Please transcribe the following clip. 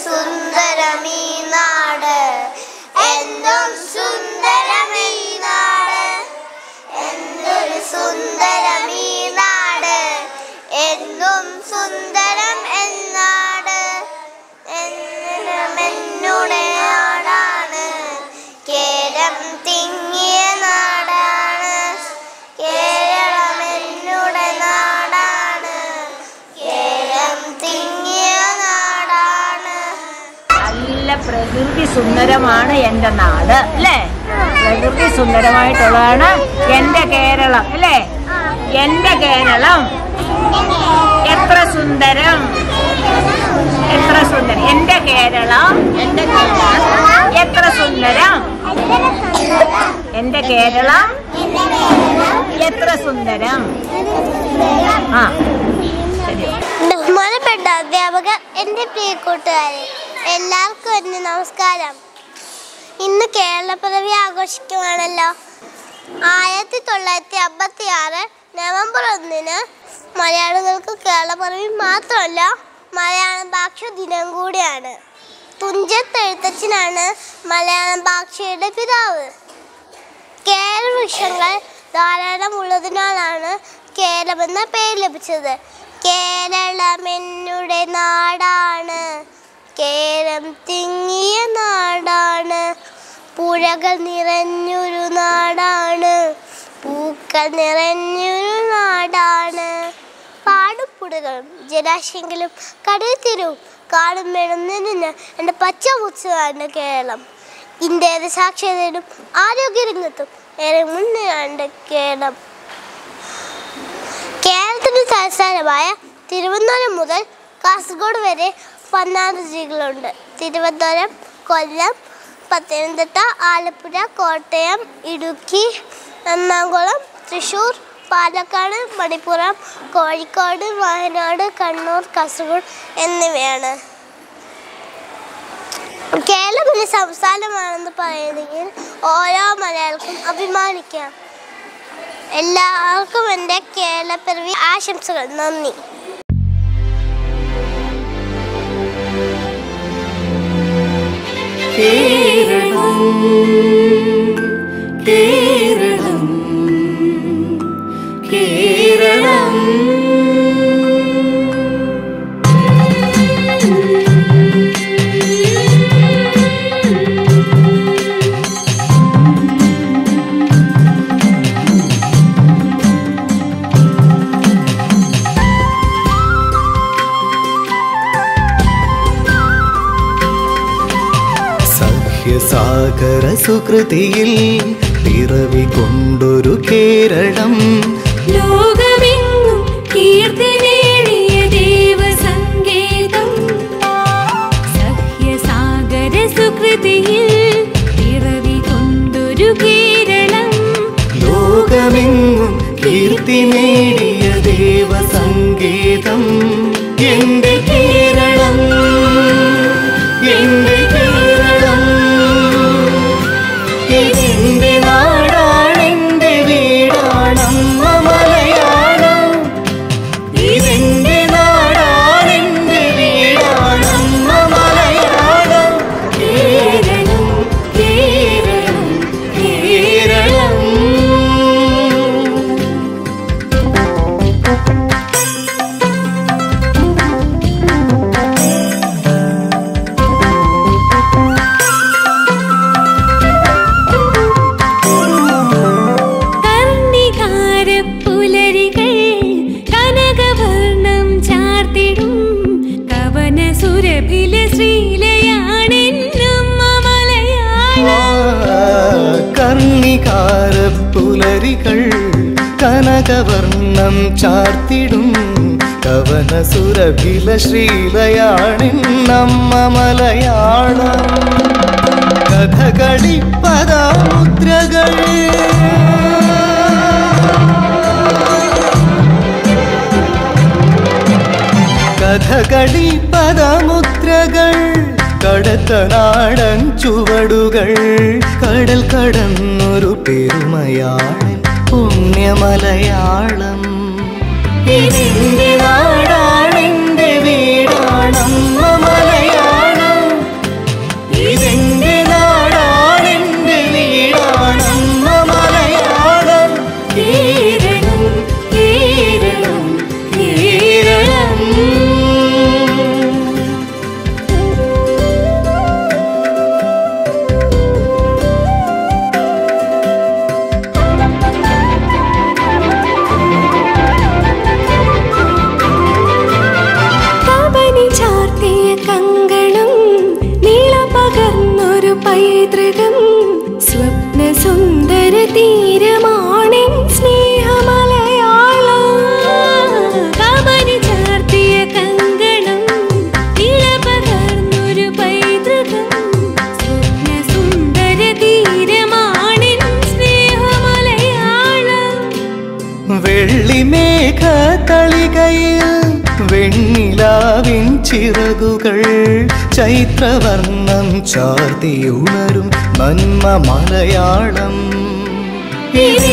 സുന്ദരമീ നാട് എന്തും സുന്ദരമീ നാട് എന്തൊരു സുന്ദരമീ നാട് എന്നും സുന്ദരം എന്നാട് എന്നുടെ നാടാണ് കേരം തിങ്ങിയ നാടാണ് കേരളം എന്നുടെ നാടാണ് കേരം തിങ്ങിയ നാടാണ് നല്ല പ്രകൃതി സുന്ദരമാണ് എൻ്റെ നാട് അല്ലേ പ്രകൃതി സുന്ദരമായിട്ടുള്ളതാണ് എൻ്റെ കേരളം അല്ലേ എൻ്റെ കേരളം എത്ര സുന്ദരം എത്ര സുന്ദരം എൻ്റെ കേരളം എൻ്റെ കേരളം എത്ര സുന്ദരം എൻ്റെ കേരളം എത്ര സുന്ദരം ആ ശരി ബഹുമാനപ്പെട്ട അധ്യാപകർ എൻ്റെ പ്രിയ കൂട്ടുകാരെ എല്ലാവർക്കും എൻ്റെ നമസ്കാരം ഇന്ന് കേരളപ്പിറവി ആഘോഷിക്കുവാണല്ലോ ആയിരത്തി തൊള്ളായിരത്തി അമ്പത്തി ആറ് നവംബർ ഒന്നിന് മലയാളികൾക്ക് കേരളപ്പിറവി മാത്രമല്ല മലയാളം ഭാഷ ദിനം കൂടിയാണ് തുഞ്ചത്ത് എഴുത്തച്ഛനാണ് മലയാളം ഭാഷയുടെ പിതാവ് കേരള വൃക്ഷങ്ങൾ ധാരാളം ഉള്ളതിനാലാണ് കേരളം എന്ന പേര് ലഭിച്ചത് കേരളം എന്നുടെ നാടാണ് കേരം തിങ്ങിയ നാടാണ് പുഴകൾ നിറഞ്ഞൊരു നാടാണ് പൂക്കൾ നിറഞ്ഞൊരു നാടാണ് പാടുപുടകളും ജലാശയങ്ങളും കടൽ തീരവും കാടും മെഴുന്നതിന് എൻ്റെ പച്ച പുച്ഛമാണ് കേരളം ഇന്ത്യയുടെ സാക്ഷരതയിലും ആരോഗ്യരംഗത്തും ഏറെ മുന്നിലാണ് കേരളം കേരളത്തിന്റെ തലസ്ഥാനമായ തിരുവനന്തപുരം മുതൽ കാസർഗോഡ് വരെ പതിനാറ് ജില്ലകളുണ്ട് തിരുവനന്തപുരം കൊല്ലം പത്തനംതിട്ട ആലപ്പുഴ കോട്ടയം ഇടുക്കി എറണാകുളം തൃശ്ശൂർ പാലക്കാട് മണിപ്പുറം കോഴിക്കോട് വയനാട് കണ്ണൂർ കാസർഗോഡ് എന്നിവയാണ് കേരളം ഒരു സംസ്ഥാനമാണെന്ന് പറയുന്നെങ്കിൽ ഓരോ മലയാളിക്കും അഭിമാനിക്കാം എല്ലാവർക്കും എൻ്റെ കേരളപ്പിറവി ആശംസകൾ നന്ദി കേരളം കേരളം കേരളം സഹ്യസാഗര സുകൃതിയിൽ പിറവി കൊണ്ടൊരു കേരളം ലോകമെങ്ങും കീർത്തി നേടിയ ദേവസങ്കേതം സഹ്യസാഗര സുകൃതിയിൽ പിറവി കൊണ്ടൊരു കേരളം ലോകമെങ്ങും കീർത്തി നേടിയ ദേവസങ്കേതം എന്റെ കേരളം എന്റെ കേരളം ഇതെന്റെ നാടാണെന്റെ വീടാണമ്മ മലയാളം ഇതെന്റെ നാടാണെന്റെ വീടാണമ്മ മലയാളം കേരളം കേരളം കേരളം കർണികാരപ്പുലരികൾ കനകവർണം ചാർത്തിടും കവന സുരഭില ശ്രീലയാണെന്നും മലയാളം കർണികാര പുലരികൾ കനകവർണം ചാർത്തിടും കവന സുരഭില ശ്രീലയാണിന്നമ്മ മലയാളം കഥകളി പദമുദ്രകൾ കഥകളി പദമുദ്രകൾ കടത്ത നാടൻ ചുവടുകൾ കടൽ കടന്നൊരു പെരുമയാളൻ പുണ്യമലയാളം ഇതെന്റെ നാടാണെന്റെ വീടാണമ്മ മലയാളം സുന്ദര തീരമാണിൻ സ്നേഹമലയാളം കബനി ചാർത്തിയ കങ്കണം ഇളപകർന്നൊരു പൈതൃകം സ്വപ്ന സുന്ദര തീരമാണിൻ സ്നേഹമലയാളം വെള്ളിമേഘ തളികയിൽ വെണ്ണിലാവിൻ ചിറകുകൾ ചൈത്രവർണ്ണം ചാർത്തിയുണരും നന്മ മലയാളം ഇനി